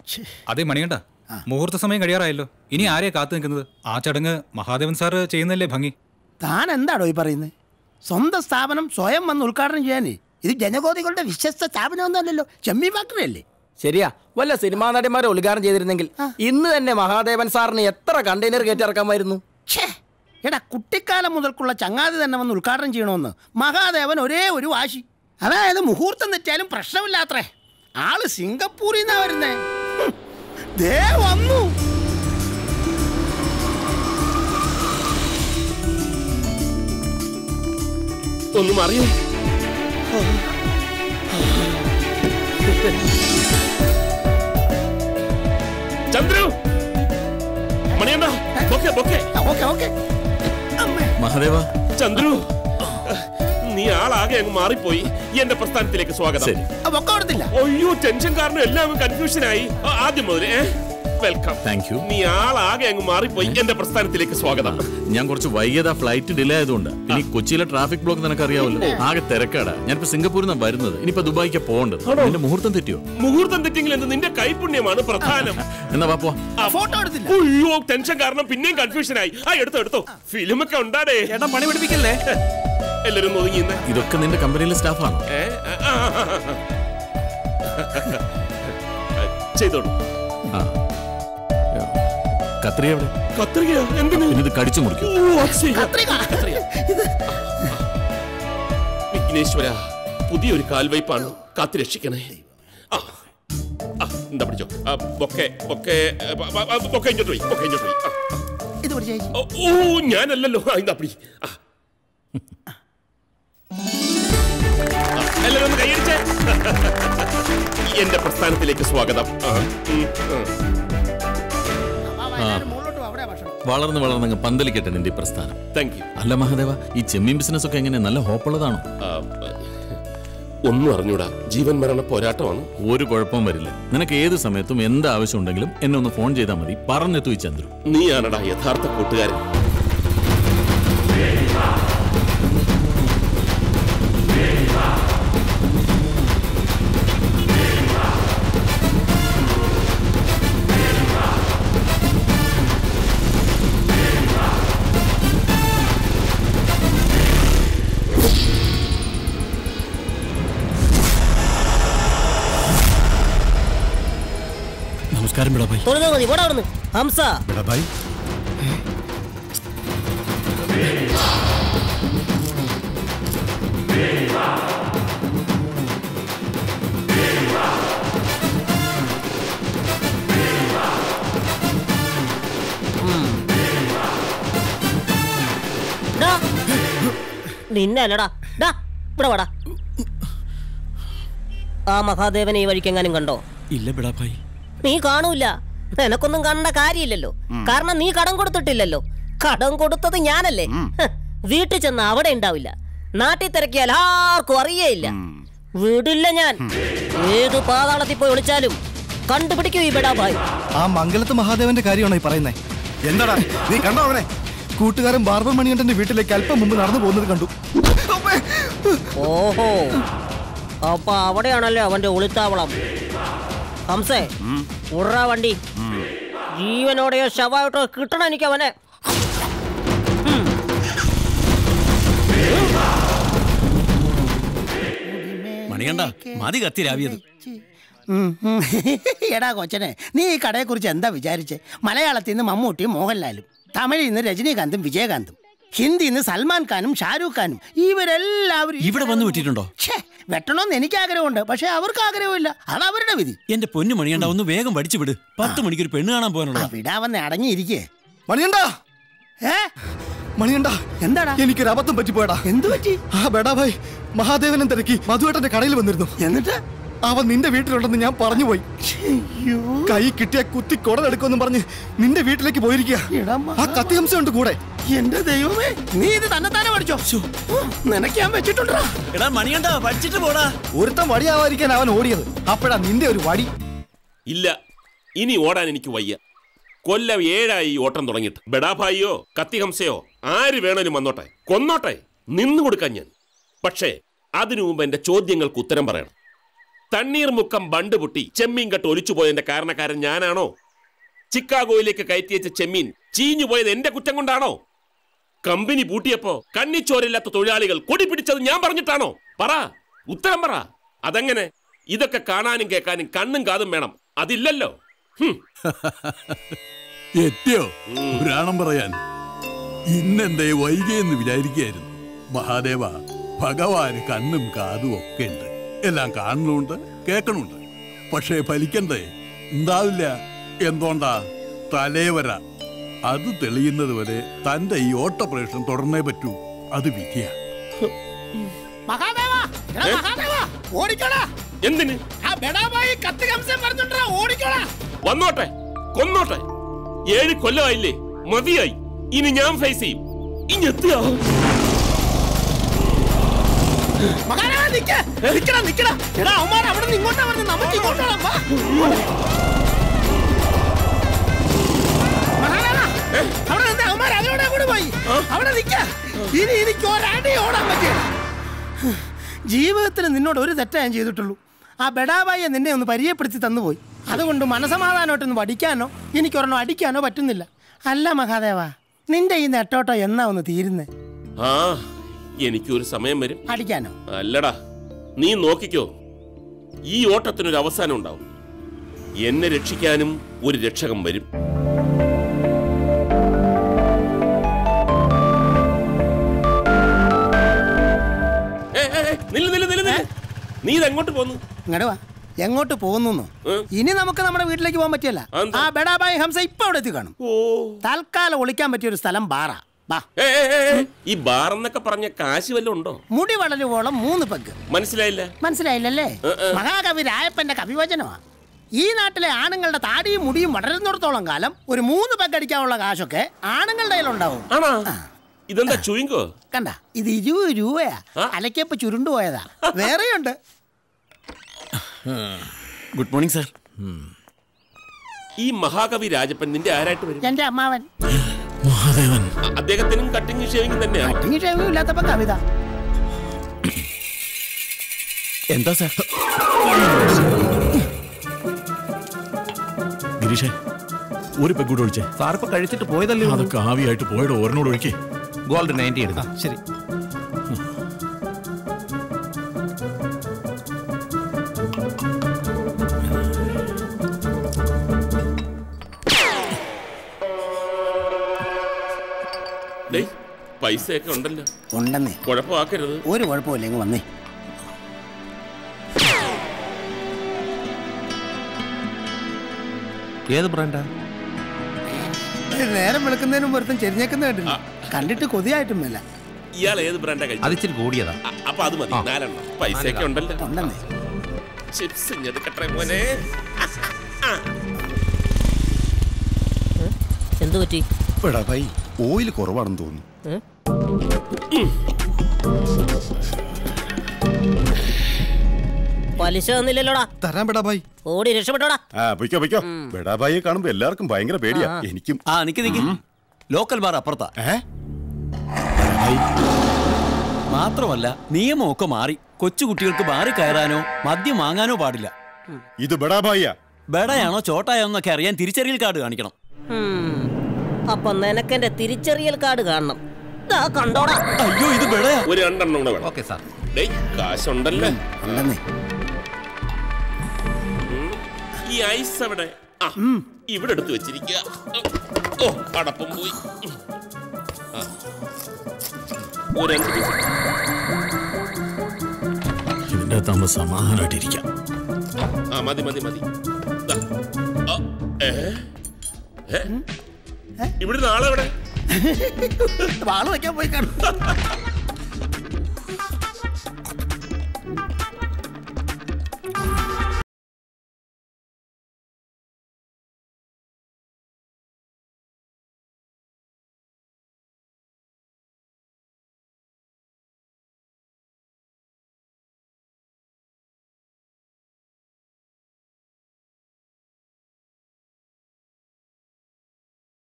അതെ മണികണ്ട മുഹൂർത്ത സമയം കഴിയാറായല്ലോ ഇനി ആരെയാ കാത്തു നിൽക്കുന്നത് ആ ചടങ്ങ് മഹാദേവൻ സാറ് ചെയ്യുന്നല്ലേ ഭംഗി താൻ എന്താടോ ഈ പറയുന്നത് സ്വന്തം സ്ഥാപനം സ്വയം വന്ന് ഉദ്ഘാടനം ചെയ്യാനേ ഇത് ജനകോതികളുടെ വിശ്വസ്ത സ്ഥാപനമൊന്നുമല്ലല്ലോ ചെമ്മീ ഫാക്ടറി അല്ലേ ശരിയാ വല്ല സിനിമാ നടിമാരെ ഉദ്ഘാടനം ചെയ്തിരുന്നെങ്കിൽ ഇന്ന് തന്നെ മഹാദേവൻ സാറിന് എത്ര കണ്ടെയ്നർ കയറ്റിറക്കാമായിരുന്നു ഛേ എടാ കുട്ടിക്കാലം മുതൽക്കുള്ള ചങ്ങാതി തന്നെ വന്ന് ഉദ്ഘാടനം ചെയ്യണമെന്ന് മഹാദേവൻ ഒരേ ഒരു വാശി അതായത് മുഹൂർത്തം തെറ്റിയാലും പ്രശ്നമില്ലാത്രേ ആള് സിംഗപ്പൂരിൽ നിന്നാ വരുന്നേ ഹും, ദേ വന്നു ഒന്നും അറിയൂ ചന്ദ്രു മണിയണ്ട bouquet bouquet okay okay Mahadeva Chandru നീ ആളാകെ അങ്ങ് മാറിപ്പോയി എന്റെ പ്രസ്ഥാനത്തിലേക്ക് സ്വാഗതം ശരി. ഒക്കെ കൊടുത്തില്ല അയ്യോ ടെൻഷൻ കാരണം എല്ലാം കൺഫ്യൂഷനായി ആ, ആദ്യം മുതൽ ഏ വെൽക്കം താങ്ക് യു നീ ആളാകെ അങ്ങ് മാറിപ്പോയി എന്റെ പ്രസ്ഥാനത്തിലേക്ക് സ്വാഗതം ഞാൻ കുറച്ച് വൈകിയതാ ഫ്ലൈറ്റ് ഡിലേ ആയതുകൊണ്ട് ഇനി കൊച്ചിയിലെ ട്രാഫിക് ബ്ലോക്ക് നിനക്ക് അറിയാമല്ലോ ആകെ തിരക്കാടാ ഞാനിപ്പോ സിംഗപ്പൂരിൽ നിന്നാണ് വരുന്നത് ഇനിയിപ്പോ ദുബായിക്ക് പോകേണ്ടത് എന്റെ മുഹൂർത്തം തെറ്റിയോ മുഹൂർത്തം തെറ്റെങ്കിൽ എന്ത് നിന്റെ കൈപുണ്യമാണ് പ്രധാനം എന്നാ വാപ്പോ ഫോട്ടോ എടുത്തില്ല അയ്യോ ടെൻഷൻ കാരണം പിന്നെയും കൺഫ്യൂഷനായി ആ എടുത്തോ എടുത്തോ ഫിലിമൊക്കെ ഉണ്ടാടേ ചേട്ടാ പണി പിടിപ്പിക്കല്ലേ എല്ലാരും ഒതുങ്ങി നിന്നേ. ഇതൊക്കെ നിന്റെ കമ്പനിയിലെ സ്റ്റാഫാണോ ഏ? ആ, ആ, ആ, ആ. ചെയ്തോളൂ ആ കത്രി എവിടെ കത്രികയോ എന്തിനു പിന്നെ ഇത് കടിച്ചു മുറിക്കും ഓ, അത് ശരിയാ. കത്രിക. വിഘ്നേശ്വര പുതിയൊരു കാൽവയ്പാണ് കാത്തു രക്ഷിക്കണേ ആ ആ, എന്താ പിടിച്ചോ ആ, ബൊക്കെ ബൊക്കെ ആ, ബ- ബ- ബ- ബൊക്കെ ഇങ്ങോട്ട് പോയി ബൊക്കെ ഇങ്ങോട്ട് പോയി ആ, ഇത് പിടിച്ച് ചേച്ചി ഓ, ഓ ഞാനല്ലല്ലോ ആ, ഇതാ പിടി ആ. ആ, എല്ലാവരും ഒന്ന് കൈയടിച്ചേ എന്റെ പ്രസ്ഥാനത്തിലേക്ക് സ്വാഗതം ആ, ഉം, ആ. മുകളിലോട്ട് അവിടെ ഭക്ഷണം വളർന്ന് വളർന്നങ്ങ് പന്തലിക്കട്ടെ നിന്റെ ഈ പ്രസ്ഥാനം താങ്ക് യു അല്ല മഹാദേവ ഈ ചെമ്മീൻ ബിസിനസ് ഒക്കെ എങ്ങനെ നല്ല ഹോപ്പുള്ളതാണോ ആ, ഒന്നും അറിഞ്ഞൂടാ ജീവൻ മരണ പോരാട്ടമാണ് ഒരു കുഴപ്പവും വരില്ല നിനക്ക് ഏത് സമയത്തും എന്ത് ആവശ്യം ഉണ്ടെങ്കിലും എന്നെ ഒന്ന് ഫോൺ ചെയ്താൽ മതി പറഞ്ഞെത്തു ഈ ചന്ദ്രു നീയാണടാ യഥാർത്ഥ കൂട്ടുകാരൻ നമസ്കാരം ബിടാഭായി തൊഴുതാ മതി പോടാ അവിടുന്ന് ഹംസ ബിടാഭായി ഡാ. നിന്നെ അല്ലടാ ഡാ ഇവിടെ വാടാ ആ മഹാദേവനെ ഈ വഴിക്കെങ്ങാനും കണ്ടോ ഇല്ല ബിടാഭായി നീ കാണൂല നിനക്കൊന്നും കണ്ട കാര്യമില്ലല്ലോ കാരണം നീ കടം കൊടുത്തിട്ടില്ലല്ലോ കടം കൊടുത്തത് ഞാനല്ലേ ഹ്, വീട്ടിൽ ചെന്ന് അവിടെ ഉണ്ടാവില്ല നാട്ടിൽ തിരക്കിയാൽ ആർക്കും അറിയേയില്ല വിടില്ല ഞാൻ ഏത് പാതാളത്തിൽ പോയി ഒളിച്ചാലും കണ്ടുപിടിക്കൂ ഈ ബെടാഭായ് ആ മംഗലത്ത് മഹാദേവന്റെ കാര്യമാണോ ഈ പറയുന്നേ എന്താടാ നീ കണ്ടോ അവനെ കൂട്ടുകാരൻ ബാർബർ മണികണ്ഠന്റെ വീട്ടിലേക്ക് അല്പം മുമ്പ് നടന്നു പോകുന്നത് കണ്ടു അമ്മേ! ഓഹോ അപ്പൊ അവിടെയാണല്ലോ അവന്റെ ഒളിത്താവളം ഹംസേ ഉറ വണ്ടി ജീവനോടെയോ ശവമായിട്ടോ കിട്ടണം എനിക്ക് അവനെ മണികണ്ട മതി കത്തി രാവിയത് ഉം, ഉം. എടാ കൊച്ചനെ നീ ഈ കടയെക്കുറിച്ച് എന്താ വിചാരിച്ചേ മലയാളത്തിൽ നിന്ന് മമ്മൂട്ടിയും മോഹൻലാലും തമിഴിൽ നിന്ന് രജനീകാന്തും വിജയകാന്തും ഹിന്ദിയിൽ നിന്ന് സൽമാൻ ഖാനും ഷാരൂഖ് ഖാനും ഇവരെല്ലാവരും ഇവിടെ വന്ന് വിട്ടിട്ടുണ്ടോ ഛേ, വെട്ടണമെന്ന് എനിക്ക് ആഗ്രഹമുണ്ട് പക്ഷെ അവർക്ക് ആഗ്രഹമില്ല അത് അവരുടെ വിധി എന്റെ പൊന്നു മണികണ്ട ഒന്ന് വേഗം പഠിച്ചു വിട് പത്ത് മണിക്ക് ഒരു പെണ്ണ് കാണാൻ ആ പോകാനുള്ള വിടാവന്ന് അടങ്ങിയിരിക്കേ മണികണ്ഠാ ഏ മണികണ്ഠാ എന്താടാ എനിക്കൊരു അബദ്ധം പറ്റിപ്പോയടാ എന്തു പറ്റി ആ ബെടാഭായ് മഹാദേവനെ തിരക്കി മധുവേട്ടന്റെ കടയിൽ വന്നിരുന്നു എന്നിട്ട് അവൻ നിന്റെ വീട്ടിലുണ്ടെന്ന് ഞാൻ പറഞ്ഞുപോയി അയ്യോ കൈ കിട്ടിയ കുത്തി കുടലെടുക്കുമെന്നും പറഞ്ഞ് നിന്റെ വീട്ടിലേക്ക് പോയിരിക്കുക എടാ ആ കത്തിഹംസ ഉണ്ട് കൂടെ എന്റെ ദൈവമേ നീ ഇത് തന്നെ തന്നെ പഠിച്ചോ ഉം, നിനക്ക് ഞാൻ വെച്ചിട്ടുണ്ടാ എടാ മണികണ്ട പഠിച്ചിട്ട് പോടാ ഒരുത്തൻ വടിയാവാതിരിക്കാൻ അവൻ ഓടിയത് അപ്പോഴാ നിന്റെ ഒരു വടി ഇല്ല ഇനി ഓടാൻ എനിക്ക് വയ്യ കൊല്ലം ഏഴായി ഈ ഓട്ടം തുടങ്ങിയിട്ട് ബെഡാഭായിയോ കത്തിഹംസയോ ആര് വേണേലും വന്നോട്ടെ കൊന്നോട്ടെ നിന്നു കൊടുക്കാൻ ഞാൻ പക്ഷേ അതിനു മുമ്പ് എന്റെ ചോദ്യങ്ങൾക്ക് ഉത്തരം പറയണം തണ്ണീർമുക്കം ബണ്ട് പൊട്ടി ചെമ്മീൻ കെട്ട് ഒലിച്ചു പോയതിന്റെ കാരണക്കാരൻ ഞാനാണോ ചിക്കാഗോയിലേക്ക് കയറ്റിയച്ച ചെമ്മീൻ ചീഞ്ഞു പോയത് എന്റെ കുറ്റം കൊണ്ടാണോ കമ്പനി പൂട്ടിയപ്പോ കണ്ണിച്ചോരില്ലാത്ത തൊഴിലാളികൾ കൊടി പിടിച്ചത് ഞാൻ പറഞ്ഞിട്ടാണോ പറ ഉത്തരം പറ അതെങ്ങനെ ഇതൊക്കെ കാണാനും കേൾക്കാനും കണ്ണും കാതും വേണം അതില്ലല്ലോ ഹും. എത്തിയോ പുരാണം പറയാൻ ഇന്നെന്തേ വൈകിയെന്ന് വിചാരിക്കുകയായിരുന്നു മഹാദേവ ഭഗവാന് കണ്ണും കാതും ഒക്കെ ഉണ്ട് എല്ലാം കാണുന്നുണ്ട് കേൾക്കണുണ്ട് പക്ഷേ ഫലിക്കണ്ടേ ഉണ്ടാവില്ല എന്തോണ്ടാ തലേവര അത് തെളിയുന്നത് വരെ തന്റെ ഈ ഓട്ടോപ്പറേഷൻ തുടർന്നേ പറ്റൂ അത് വിധിയാ മഹാദേവ എടാ മഹാദേവ ഓടിക്കോടാ എന്തിന് ആ ബെടാബായി കത്തി കംസം പറഞ്ഞിട്ടാ ഓടിക്കോടാ വന്നോട്ടെ കൊന്നോട്ടെ ഏഴ് കൊല്ലമായില്ലേ മതിയായി ഇനി ഞാൻ ഫേസ് ചെയ്യും ഇനി എത്തിയോ മഹാദേവ നിക്ക നിക്കടാ നിക്കടാ എടാ അവന്മാർ അവിടെ നിന്ന് ഇങ്ങോട്ടാ പറഞ്ഞു നമുക്ക് ഇങ്ങോട്ടാ വാ മഹാദേവ അവിടെ നിന്ന് അവന്മാർ അതോടെ കൂടെ പോയി അവിടെ നിക്ക ഇനി എനിക്ക് ഒരടി ഓടാൻ പറ്റിയ ജീവിതത്തിൽ നിന്നോട് ഒരു തെറ്റേ ഞാൻ ചെയ്തിട്ടുള്ളൂ ആ ബെഡാബായിയെ നിന്നെ ഒന്ന് പരിചയപ്പെടുത്തി തന്നുപോയി അതുകൊണ്ട് മനസമാധാനമായിട്ടൊന്ന് പഠിക്കാനോ എനിക്കൊരെണ്ണം അടിക്കാനോ പറ്റുന്നില്ല അല്ല മഹാദേവ നിന്റെ ഈ നെട്ടോട്ടോ എന്നാ ഒന്ന് തീരുന്നേ ആ എനിക്കൊരു സമയം വരും അടിക്കാനോ അല്ലടാ നീ നോക്കിക്കോ ഈ ഓട്ടത്തിനൊരു അവസാനം ഉണ്ടാവും എന്നെ രക്ഷിക്കാനും ഒരു രക്ഷകൻ വരും ഏ, ഏ, ഏ, നില്ല്, നില്ല്, നില്ല്, നില്ല്. നീ ഇതെങ്ങോട്ട് പോന്നു ഇങ്ങോട്ട് വാ എങ്ങോട്ട് പോകുന്നു ഏ? ഇനി നമുക്ക് നമ്മുടെ വീട്ടിലേക്ക് പോകാൻ പറ്റില്ല അതെന്താ? ആ ബെഡാബായി ഹംസ ഇപ്പൊ അവിടെ എത്തി കാണും ഓ തൽക്കാലം ഒളിക്കാൻ പറ്റിയ ഒരു സ്ഥലം ബാറ ബാ ഏ, ഏ, ഏ, ഏ, ഈ ബാർ എന്നൊക്കെ പറഞ്ഞ കാശ് വല്ലതും ഉണ്ടോ മുടി വളരുവോളം മൂന്ന് പെഗ് മനസ്സിലായില്ല മനസ്സിലായില്ലല്ലേ ഏ, ഏ. മഹാകവി രായപ്പന്റെ കവിവചനമാ ഈ നാട്ടിലെ ആണുങ്ങളുടെ താടിയും മുടിയും വളരുന്നിടത്തോളം കാലം ഒരു മൂന്ന് പെഗ് അടിക്കാനുള്ള കാശൊക്കെ ആണുങ്ങളുടെ കയ്യിലുണ്ടാവും ആണോ ഇതെന്താ ചുയിങ്കോ കണ്ട ഇത് ഇരുപത് രൂപയാ ആ? അലക്കപ്പ് ചുരുണ്ടുപോയതാ വേറെയുണ്ട് ഗുഡ് മോർണിംഗ് സാർ ഈ മഹാകവി രാജപ്പൻ നിന്റെ ആരായിട്ട് വരും എന്റെ അമ്മാവൻ മഹാദേവൻ അ- അദ്ദേഹത്തിനും കട്ടിങ് ഷേവിംഗ് തന്നെയാണ് കട്ടിങ് ഷേവിംഗ് ഇല്ലാത്തപ്പോ കവിത എന്താ സാർ ഗിരീഷേ ഒരു പെഗ്ഗൂടെ ഒഴിച്ചേ സാറിപ്പോ കഴിച്ചിട്ട് പോയതല്ലേ ഉള്ളൂ. അതൊക്കെ ആവിയായിട്ട് പോയുടെ ഓരനോട് ഒഴിക്കേ ഗോൾഡ് നയൻറ്റി എടുക്കാം ശരി ഡേയ് പൈസയൊക്കെ ഉണ്ടല്ലോ ഉണ്ടെന്നേ കുഴപ്പമാക്കരുത് ഒരു കുഴപ്പമില്ല ഇങ്ങ് വന്നേ ഏത് ബ്രാൻഡാ നേരം വെളുക്കുന്നതിന് മുമ്പ് ഒരുത്തൻ ചെരിഞ്ഞേക്കുന്ന കേട്ടില്ല കണ്ടിട്ട് കൊതിയായിട്ടും മേല ഇയാൾ ഏത് ബ്രാൻഡാ കഴിച്ചത് അത് ഇച്ചിരി കൂടിയതാ അ- അപ്പൊ അത് മതി നാലെണ്ണം പൈസയൊക്കെ ഉണ്ടല്ലോ ഉണ്ടെന്നേ ചിപ്സ് ഞെടുക്കട്ടെ മോനെ എന്തു പറ്റി എടാ ഭായി ഓയിൽ കുറവാണെന്ന് തോന്നുന്നു പലിശ തന്നില്ലല്ലോടാ തരാൻ പെടാ ഭായി ഓടി രക്ഷപ്പെട്ടോടാ ആ പൊയ്ക്കോ പൊയ്ക്കോ ബെടാബായിയെ കാണുമ്പോ എല്ലാവർക്കും ഭയങ്കര പേടിയാ എനിക്കും ആ നിക്ക് നിക്ക് ലോക്കൽ ബാർ അപ്പുറത്താ ഏ മാത്രമല്ല നിയമമൊക്കെ മാറി കൊച്ചുകുട്ടികൾക്ക് ബാറിൽ കയറാനോ മദ്യം വാങ്ങാനോ പാടില്ല ഇത് ബെടാബായിയാ ബേടയാണോ ചോട്ടായോ എന്നൊക്കെ അറിയാൻ തിരിച്ചറിയൽ കാർഡ് കാണിക്കണം ഉം. അപ്പൊ നിനക്കെന്റെ തിരിച്ചറിയൽ കാർഡ് കാണണം ദാ കണ്ടോടാ അയ്യോ ഇത് ബേടയാ ഒരു രണ്ടെണ്ണം കൂടെ വേണം ഓക്കെ സാർ ഡേയ് കാശുണ്ടല്ലോ ഉണ്ടെന്നേ ഈ ഐസ് എവിടെ ആ ഇവിടെ എടുത്ത് വെച്ചിരിക്കുക ഓ അടപ്പം പോയി ആ. ഒരു അഞ്ച് പീസ് ഇതിന്റെ അകത്ത് നമ്മൾ സമാധാനമായിട്ടിരിക്കാം ആ മതി മതി മതി ദാ. ആ, ഏ? ഏ? ഇവിടുന്ന് ആളെവിടെ വാള് വയ്ക്കാൻ പോയി കാണും